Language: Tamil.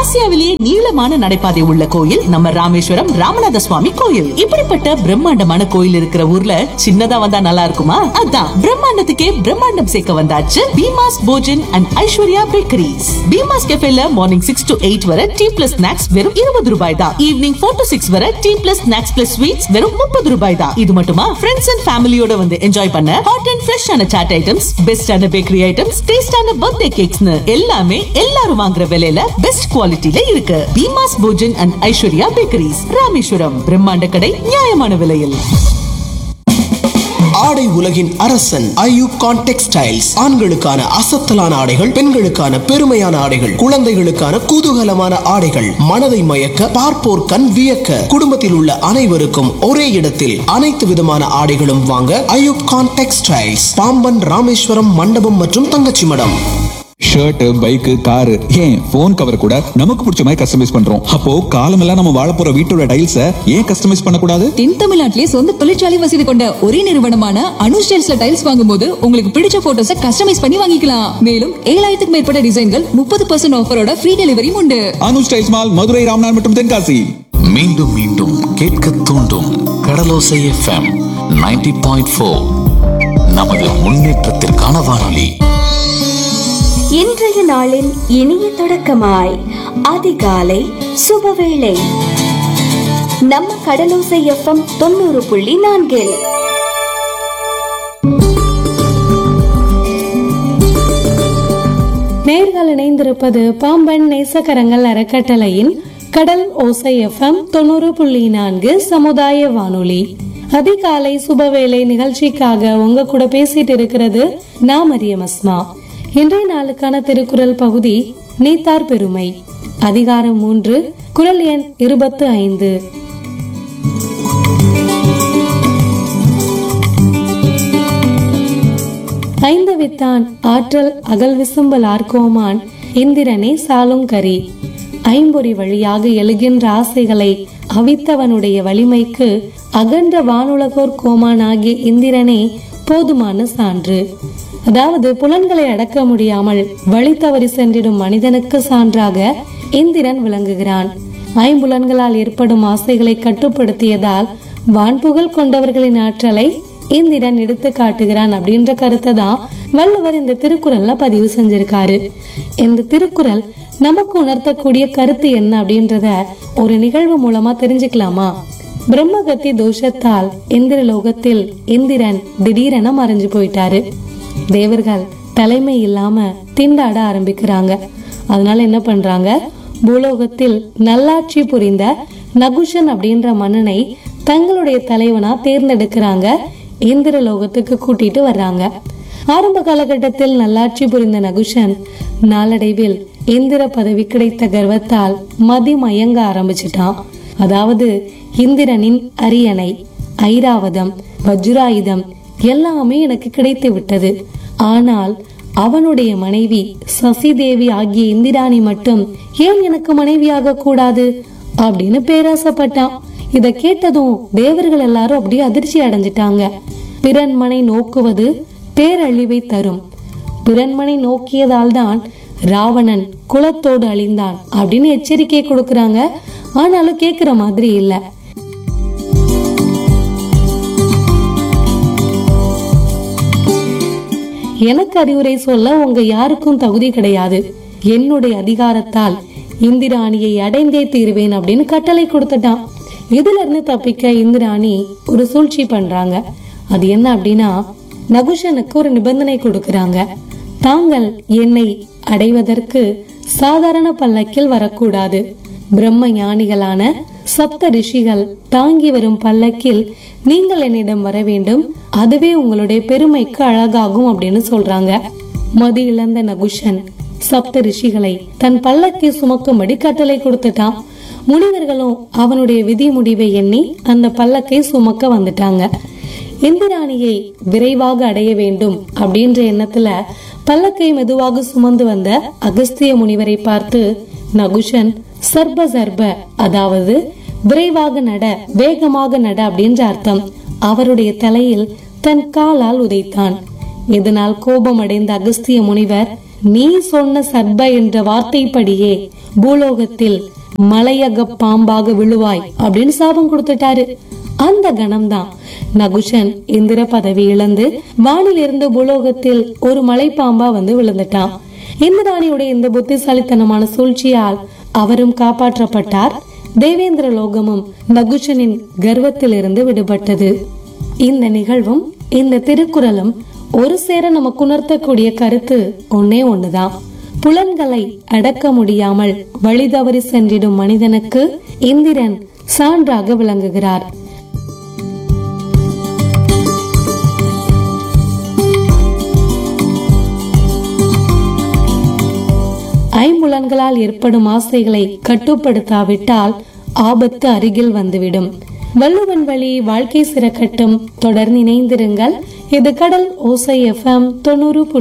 ஆசியாவிலேயே நீளமான நடைபாதை உள்ள கோயில் நம்ம ராமேஸ்வரம் ராமநாத சுவாமி கோயில் இப்படிப்பட்ட பிரம்மாண்டமான கோயில் இருக்கிற ஊர்ல சின்னதா வந்தா நல்லா இருக்குமா அதான் பிரம்மாண்டத்துக்கே பிரம்மாண்டம் சேர்க்க வந்தாச்சு பீமாஸ் போஜன் அண்ட் ஐஸ்வர்யா பேக்கரிஸ் பீமாஸ் கெஃபேல மார்னிங் சிக்ஸ் டு எயிட் வரை டீ பிளஸ் ஸ்நாக்ஸ் வெறும் இருபது ரூபாய் தான் ஈவினிங் ஃபோர் டு சிக்ஸ் வரை tea plus snacks plus sweets வெறும் முப்பது ரூபாய் தான் இது மட்டுமா ஃப்ரெண்ட்ஸ் அண்ட் ஃபேமிலியோட வந்து என்ஜாய் பண்ண ஹாட் அண்ட் ஃப்ரெஷ்ஷான சாட் ஐட்டம்ஸ் பெஸ்டான பேக்கரி ஐட்டம்ஸ் டேஸ்டான பர்த்டே கேக்ஸ்னு எல்லாமே எல்லாரும் வாங்குற விலையில பெஸ்ட் குவாலிட்டில இருக்கு பீமாஸ் போஜன் அண்ட் ஐஸ்வர்யா பேக்கரிஸ் ராமேஸ்வரம் பிரம்மாண்ட கடை நியாயமான விலையில் ஆடை உலகின் அரசன் ஐயூப் கான் டெக்ஸ்டைல்ஸ் ஆண்களுக்கான அசத்தலான ஆடைகள் பெண்களுக்கான பெருமையான ஆடைகள் குழந்தைகளுக்கான குதூகலமான ஆடைகள் மனதை மயக்க பார்ப்போர் கண் வியக்க குடும்பத்தில் உள்ள அனைவருக்கும் ஒரே இடத்தில் அனைத்து விதமான ஆடைகளும் வாங்க ஐயூப் கான் டெக்ஸ்டைல்ஸ் பாம்பன் ராமேஸ்வரம் மண்டபம் மற்றும் Thangachimadam shirt bike car ஏன் போன் கவர் கூட நமக்கு பிடிச்ச மாதிரி கஸ்டமைஸ் பண்றோம் அப்போ காலமெல்லாம் நம்ம வாழ போற வீட்டோட டைல்ஸ ஏன் கஸ்டமைஸ் பண்ணக்கூடாது தென் தமிழ்நாட்டிலே சொந்த தொழிற்சாலை வசதி கொண்ட ஒரே நிறுவனமான அனு ஸ்டைல்ஸ்ல டைல்ஸ் வாங்கும்போது உங்களுக்கு பிடிச்ச போட்டோஸ கஸ்டமைஸ் பண்ணி வாங்கிக்கலாம் மேலும் ஏழாயிரத்துக்கு மேற்பட்ட டிசைன்கள் முப்பது பர்சன்ட் ஆஃபரோட ஃப்ரீ டெலிவரியும் உண்டு அனு ஸ்டைல்ஸ் மால் மதுரை ராம்நாத் மற்றும் தென்காசி மீண்டும் மீண்டும் கேட்க தூண்டும் கடலோசை எஃப்எம் 90.4 பாயிண்ட் ஃபோர் நமது முன்னேற்றத்திற்கான வானொலி இன்றைய நாளின் இனிய தொடக்கமாய் அதிகாலை சுபவேளை நம்ம கடலோசை எஃப்எம் தொண்ணூறு புள்ளி நான்கில் நேர்கள் இணைந்திருப்பது பாம்பன் நேசக்கரங்கள் அறக்கட்டளையின் கடல் ஓசை எஃப்எம் தொண்ணூறு புள்ளி நான்கு சமுதாய வானொலி அதிகாலை சுபவேளை நிகழ்ச்சிக்காக உங்க கூட பேசிட்டு இருக்கிறது நான் மரியம் அஸ்மா இன்றைய நாளுக்கான திருக்குறள் பகுதி நீத்தார் பெருமை அதிகாரம் மூன்று குரல் எண் இருபத்து ஐந்து ஐந்து வித்தான் ஆற்றல் அகல் விசும்பல் ஆர்கோமான் இந்திரனே சாலுங்கரி ஐம்பொறி வழியாக எழுகின்ற ஆசைகளை அவித்தவனுடைய வலிமைக்கு அகன்ற வானுலகோர் கோமான் ஆகிய இந்திரனே போதுமான சான்று அதாவது புலன்களை அடக்க முடியாமல் வழி தவறி சென்றிடும் மனிதனுக்கு சான்றாக இந்திரன் விளங்குகிறான் ஐம்புலன்களால் ஏற்படும் ஆசைகளை கட்டுப்படுத்தியதால் வான்புகழ் கொண்டவர்களின் ஆற்றலை இந்திரன் எடுத்து காட்டுகிறான் அப்படின்ற கருத்தை தான் வள்ளுவர் இந்த திருக்குறள்ல பதிவு செஞ்சிருக்காரு இந்த திருக்குறள் நமக்கு உணர்த்தக்கூடிய கருத்து என்ன அப்படின்றத ஒரு நிகழ்வு மூலமா தெரிஞ்சுக்கலாமா பிரம்மகத்தி தோஷத்தால் இந்திர லோகத்தில் இந்திரன் திடீரென மறைஞ்சு போயிட்டாரு தேவர்கள் தலைமை இல்லாம திண்டாட ஆரம்பிக்கிறாங்க அதனால என்ன பண்றாங்க பூலோகத்தில் நல்லாட்சி புரிந்த நகுஷன் அப்படின்ற மன்னனை தங்களுடைய தலைவனா தேர்ந்தெடுக்கிறாங்க இந்திர லோகத்துக்கு கூட்டிட்டு வர்றாங்க ஆரம்ப காலகட்டத்தில் நல்லாட்சி புரிந்த நகுஷன் நாளடைவில் இந்திர பதவி கிடைத்த கர்வத்தால் மதி மயங்க ஆரம்பிச்சிட்டான் அதாவது இந்திரனின் அரியணை ஐராவதம் வஜ்ராயுதம் எல்லாமே எனக்கு கிடைத்து விட்டது ஆனால் அவனுடைய மனைவி சசிதேவி ஆகிய இந்திராணி மட்டும் ஏன் எனக்கு மனைவியாக கூடாது அப்படின்னு பேராசப்பட்டான் இத கேட்டதும் தேவர்கள் எல்லாரும் அப்படியே அதிர்ச்சி அடைஞ்சிட்டாங்க பிறன்மனை நோக்குவது பேரழிவை தரும் பிறன்மனை நோக்கியதால் தான் ராவணன் குலத்தோடு அழிந்தான் அப்படின்னு எச்சரிக்கை கொடுக்கறாங்க ஆனாலும் கேக்குற மாதிரி இல்ல எனக்கு அறிவுரை சொல்ல உங்க யாருக்கும் தகுதி கிடையாது என்னுடைய அதிகாரத்தால் இந்திராணியை அடைந்தே தீருவேன் அப்படின்னு கட்டளை கொடுத்துட்டான் இதுல இருந்து தப்பிக்க இந்திராணி ஒரு சூழ்ச்சி பண்றாங்க அது என்ன அப்படின்னா நகுஷனுக்கு ஒரு நிபந்தனை கொடுக்கறாங்க தாங்கள் என்னை அடைவதற்கு சாதாரண பல்லக்கில் வரக்கூடாது பிரம்ம ஞானிகளான சப்த ரிஷிகள் தாங்கி வரும் பல்லக்கில் நீங்கள் என்னிடம் வர வேண்டும் அதுவே உங்களுடைய பெருமைக்கு அழகாகும் அப்படின்னு சொல்றாங்க மது இழந்த நகுஷன் சப்த ரிஷிகளை தன் பல்லக்கை சுமக்கும்படி கட்டளை கொடுத்துட்டான் முனிவர்களும் அவனுடைய விதி முடிவை எண்ணி அந்த பல்லக்கை சுமக்க வந்துட்டாங்க இந்திராணியை விரைவாக அடைய வேண்டும் அப்படின்ற எண்ணத்துல பல்லக்கை மெதுவாக சுமந்து வந்த அகஸ்திய முனிவரை பார்த்து நகுஷன் சர்ப சர்ப அதாவது விரைவாக நட வேகமாக நட அப்படின்ற அர்த்தம் அவருடைய தலையில் தன் காலால் உதைத்தான் இதனால் கோபம் அடைந்த அகஸ்திய முனிவர் நீ சொன்ன சர்ப என்ற வார்த்தைப்படியே பூலோகத்தில் மலையக பாம்பாக விழுவாய் அப்படின்னு சாபம் கொடுத்துட்டாரு அந்த கணம்தான் நகுஷன் இந்திர பதவி இழந்து வானில் இருந்த பூலோகத்தில் ஒரு மலைப்பாம்பா வந்து விழுந்துட்டான் இந்திராணியுடைய இந்த புத்திசாலித்தனமான சூழ்ச்சியால் அவரும் காப்பாற்றப்பட்டார் தேவேந்திர லோகமும் நகுஷனின் கர்வத்திலிருந்து விடுபட்டது இந்த நிகழ்வும் இந்த திருக்குறளும் ஒரு சேர நமக்கு உணர்த்தக்கூடிய கருத்து ஒன்னே ஒண்ணுதான் புலன்களை அடக்க முடியாமல் வழி தவறி சென்றிடும் மனிதனுக்கு இந்திரன் சான்றாக விளங்குகிறார் ஐம்புலன்களால் ஏற்படும் ஆசைகளை கட்டுப்படுத்தாவிட்டால் ஆபத்து அருகில் வந்துவிடும் வள்ளுவன் வழி வாழ்க்கை சிறக்கட்டும் தொடர்ந்து இணைந்திருங்கள் இது கடல் ஓசை எஃப்எம் தொண்ணூறு புள்ளி